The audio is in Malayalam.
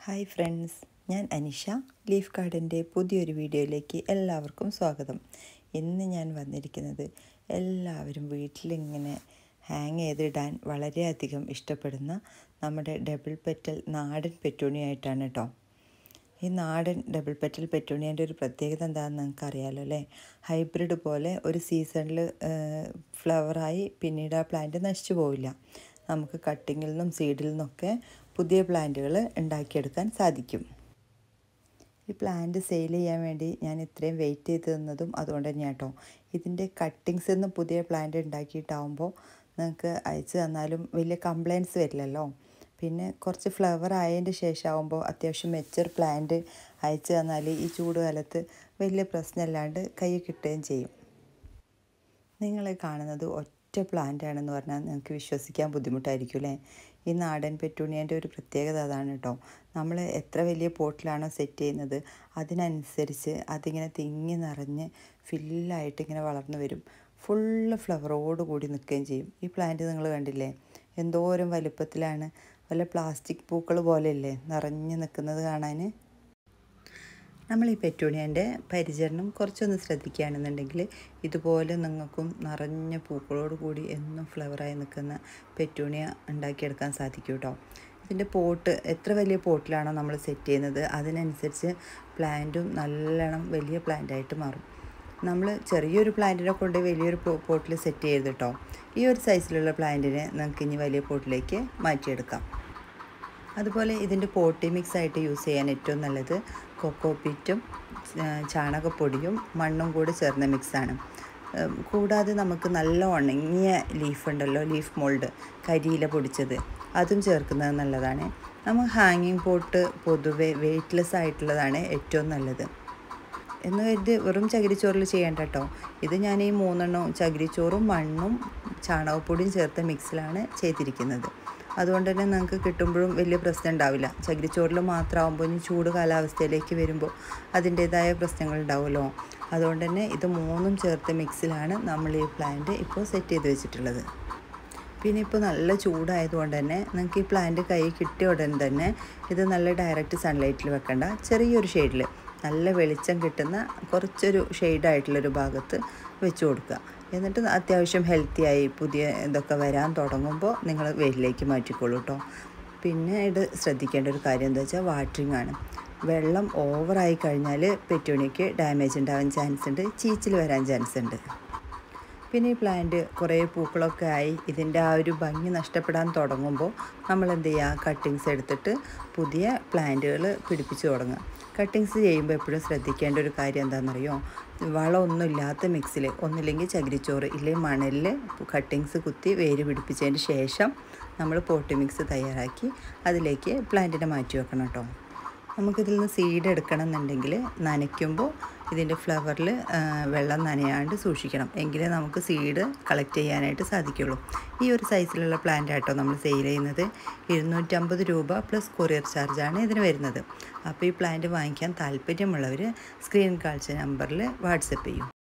ഹായ് ഫ്രണ്ട്സ് ഞാൻ അനിഷ ലീഫ് ഗാർഡൻ്റെ പുതിയൊരു വീഡിയോയിലേക്ക് എല്ലാവർക്കും സ്വാഗതം ഇന്ന് ഞാൻ വന്നിരിക്കുന്നത് എല്ലാവരും വീട്ടിലിങ്ങനെ ഹാങ് ചെയ്തിടാൻ വളരെയധികം ഇഷ്ടപ്പെടുന്ന നമ്മുടെ ഡബിൾ പെറ്റൽ നാടൻ പെറ്റൂണിയായിട്ടാണ് കേട്ടോ ഈ നാടൻ ഡബിൾ പെറ്റൽ പെറ്റൂണിയൻ്റെ ഒരു പ്രത്യേകത എന്താണെന്ന് നിങ്ങൾക്ക് അറിയാമല്ലോ അല്ലേ ഹൈബ്രിഡ് പോലെ ഒരു സീസണിൽ ഫ്ലവറായി പിന്നീട് ആ പ്ലാന്റ് നശിച്ചു പോവില്ല നമുക്ക് കട്ടിങ്ങിൽ നിന്നും സീഡിൽ നിന്നൊക്കെ പുതിയ പ്ലാന്റുകൾ ഉണ്ടാക്കിയെടുക്കാൻ സാധിക്കും ഈ പ്ലാന്റ് സെയിൽ ചെയ്യാൻ വേണ്ടി ഞാൻ ഇത്രയും വെയിറ്റ് ചെയ്ത് തന്നതും അതുകൊണ്ട് തന്നെയാണ് കേട്ടോ ഇതിൻ്റെ കട്ടിങ്സ് നിന്ന് പുതിയ പ്ലാന്റ് ഉണ്ടാക്കിയിട്ടാവുമ്പോൾ നിങ്ങൾക്ക് അയച്ചു തന്നാലും വലിയ കംപ്ലയിൻസ് വരില്ലല്ലോ പിന്നെ കുറച്ച് ഫ്ലവർ ആയതിൻ്റെ ശേഷമാകുമ്പോൾ അത്യാവശ്യം മെച്ചർ പ്ലാന്റ് അയച്ചു തന്നാൽ ഈ ചൂട് കാലത്ത് വലിയ പ്രശ്നമില്ലാണ്ട് കൈ കിട്ടുകയും ചെയ്യും നിങ്ങൾ കാണുന്നത് ഒറ്റ പ്ലാന്റ് ആണെന്ന് പറഞ്ഞാൽ നിങ്ങൾക്ക് വിശ്വസിക്കാൻ ബുദ്ധിമുട്ടായിരിക്കും അല്ലേ ഈ നാടൻ പെറ്റൂണിയൻ്റെ ഒരു പ്രത്യേകത അതാണ് കേട്ടോ നമ്മൾ എത്ര വലിയ പോട്ടിലാണോ സെറ്റ് ചെയ്യുന്നത് അതിനനുസരിച്ച് അതിങ്ങനെ തിങ്ങി നിറഞ്ഞ് ഫില്ലായിട്ട് ഇങ്ങനെ വളർന്നു വരും ഫുള്ള് ഫ്ലവറോട് കൂടി നിൽക്കുകയും ചെയ്യും ഈ പ്ലാന്റ് നിങ്ങൾ കണ്ടില്ലേ എന്തോരം വലുപ്പത്തിലാണ് വല്ല പ്ലാസ്റ്റിക് പൂക്കൾ പോലെയല്ലേ നിറഞ്ഞു നിൽക്കുന്നത് കാണാൻ നമ്മൾ ഈ പെറ്റൂണിയൻ്റെ പരിചരണം കുറച്ചൊന്ന് ശ്രദ്ധിക്കുകയാണെന്നുണ്ടെങ്കിൽ ഇതുപോലെ നിങ്ങൾക്കും നിറഞ്ഞ പൂക്കളോട് കൂടി എന്നും ഫ്ലവറായി നിൽക്കുന്ന പെറ്റൂണിയ ഉണ്ടാക്കിയെടുക്കാൻ സാധിക്കും കേട്ടോ ഇതിൻ്റെ പോട്ട് എത്ര വലിയ പോട്ടിലാണോ നമ്മൾ സെറ്റ് ചെയ്യുന്നത് അതിനനുസരിച്ച് പ്ലാന്റും നല്ലോണം വലിയ പ്ലാന്റായിട്ട് മാറും നമ്മൾ ചെറിയൊരു പ്ലാന്റിനെ കൊണ്ട് വലിയൊരു പോട്ടിൽ സെറ്റ് ചെയ്ത് കേട്ടോ ഈ ഒരു സൈസിലുള്ള പ്ലാന്റിനെ നമുക്ക് ഇനി വലിയ പോട്ടിലേക്ക് മാറ്റിയെടുക്കാം അതുപോലെ ഇതിൻ്റെ പോട്ടി മിക്സ് ആയിട്ട് യൂസ് ചെയ്യാൻ ഏറ്റവും നല്ലത് കൊക്കോ പിറ്റും ചാണകപ്പൊടിയും മണ്ണും കൂടി ചേർന്ന മിക്സാണ് കൂടാതെ നമുക്ക് നല്ല ഉണങ്ങിയ ലീഫ് ഉണ്ടല്ലോ ലീഫ് മോൾഡ് കരിയില പൊടിച്ചത് അതും ചേർക്കുന്നത് നല്ലതാണ് നമ്മൾ ഹാങ്ങിങ് പോട്ട് പൊതുവെ വെയ്റ്റ്ലെസ് ആയിട്ടുള്ളതാണ് ഏറ്റവും നല്ലത് എന്ന് ഇത് വെറും ചകിരിച്ചോറിൽ ചെയ്യേണ്ട കേട്ടോ ഇത് ഞാൻ ഈ മൂന്നെണ്ണവും ചകിരിച്ചോറും മണ്ണും ചാണകപ്പൊടിയും ചേർത്ത മിക്സിലാണ് ചെയ്തിരിക്കുന്നത് അതുകൊണ്ട് തന്നെ നിങ്ങൾക്ക് കിട്ടുമ്പോഴും വലിയ പ്രശ്നം ഉണ്ടാവില്ല ചകിരിച്ചോറിൽ മാത്രമാകുമ്പോൾ ഇനി ചൂട് കാലാവസ്ഥയിലേക്ക് വരുമ്പോൾ അതിൻ്റേതായ പ്രശ്നങ്ങൾ ഉണ്ടാവുമല്ലോ അതുകൊണ്ട് തന്നെ ഇത് മൂന്നും ചേർത്ത മിക്സിലാണ് നമ്മൾ ഈ പ്ലാന്റ് ഇപ്പോൾ സെറ്റ് ചെയ്ത് വെച്ചിട്ടുള്ളത് പിന്നെ ഇപ്പോൾ നല്ല ചൂടായതുകൊണ്ട് തന്നെ നിങ്ങൾക്ക് ഈ പ്ലാന്റ് കൈ കിട്ടിയ ഉടൻ തന്നെ ഇത് നല്ല ഡയറക്റ്റ് സൺലൈറ്റിൽ വെക്കണ്ട ചെറിയൊരു ഷെയ്ഡിൽ നല്ല വെളിച്ചം കിട്ടുന്ന കുറച്ചൊരു ഷെയ്ഡായിട്ടുള്ളൊരു ഭാഗത്ത് വെച്ച് കൊടുക്കുക എന്നിട്ട് അത്യാവശ്യം ഹെൽത്തിയായി പുതിയ ഇതൊക്കെ വരാൻ തുടങ്ങുമ്പോൾ നിങ്ങൾ വെയിലിലേക്ക് മാറ്റിക്കോളൂ കേട്ടോ പിന്നെ ഇത് ശ്രദ്ധിക്കേണ്ട ഒരു കാര്യം എന്താ വെച്ചാൽ വാട്ടറിങ് ആണ് വെള്ളം ഓവറായി കഴിഞ്ഞാൽ പെറ്റൂണിക്ക് ഡാമേജ് ഉണ്ടാവാൻ ചാൻസ് ഉണ്ട് ചീച്ചിൽ വരാൻ ചാൻസ് ഉണ്ട് പിന്നെ ഈ പ്ലാന്റ് കുറേ പൂക്കളൊക്കെ ആയി ഇതിൻ്റെ ആ ഒരു ഭംഗി നഷ്ടപ്പെടാൻ തുടങ്ങുമ്പോൾ നമ്മൾ എന്ത് ചെയ്യുക കട്ടിങ്സ് എടുത്തിട്ട് പുതിയ പ്ലാന്റുകൾ പിടിപ്പിച്ച് തുടങ്ങുക കട്ടിങ്സ് ചെയ്യുമ്പോൾ എപ്പോഴും ശ്രദ്ധിക്കേണ്ട ഒരു കാര്യം എന്താണെന്നറിയോ വളമൊന്നും ഇല്ലാത്ത മിക്സിൽ ഒന്നില്ലെങ്കിൽ ചകിരിച്ചോറ് ഇല്ലെങ്കിൽ മണലിൽ കട്ടിങ്സ് കുത്തി വേര് പിടിപ്പിച്ചതിന് ശേഷം നമ്മൾ പോട്ടി മിക്സ് തയ്യാറാക്കി അതിലേക്ക് പ്ലാന്റിനെ മാറ്റി വെക്കണം കേട്ടോ നമുക്കിതിൽ നിന്ന് സീഡ് എടുക്കണം എന്നുണ്ടെങ്കിൽ നനയ്ക്കുമ്പോൾ ഇതിൻ്റെ ഫ്ലവറിൽ വെള്ളം നനയാണ്ട് സൂക്ഷിക്കണം എങ്കിലേ നമുക്ക് സീഡ് കളക്ട് ചെയ്യാനായിട്ട് സാധിക്കുള്ളൂ ഈ ഒരു സൈസിലുള്ള പ്ലാന്റ് ആട്ടോ നമ്മൾ സെയിൽ ചെയ്യുന്നത് ഇരുന്നൂറ്റമ്പത് രൂപ പ്ലസ് കൊറിയർ ചാർജാണ് ഇതിന് വരുന്നത് അപ്പോൾ ഈ പ്ലാന്റ് വാങ്ങിക്കാൻ താല്പര്യമുള്ളവർ സ്ക്രീൻ കാണിച്ച നമ്പറിൽ വാട്സപ്പ് ചെയ്യും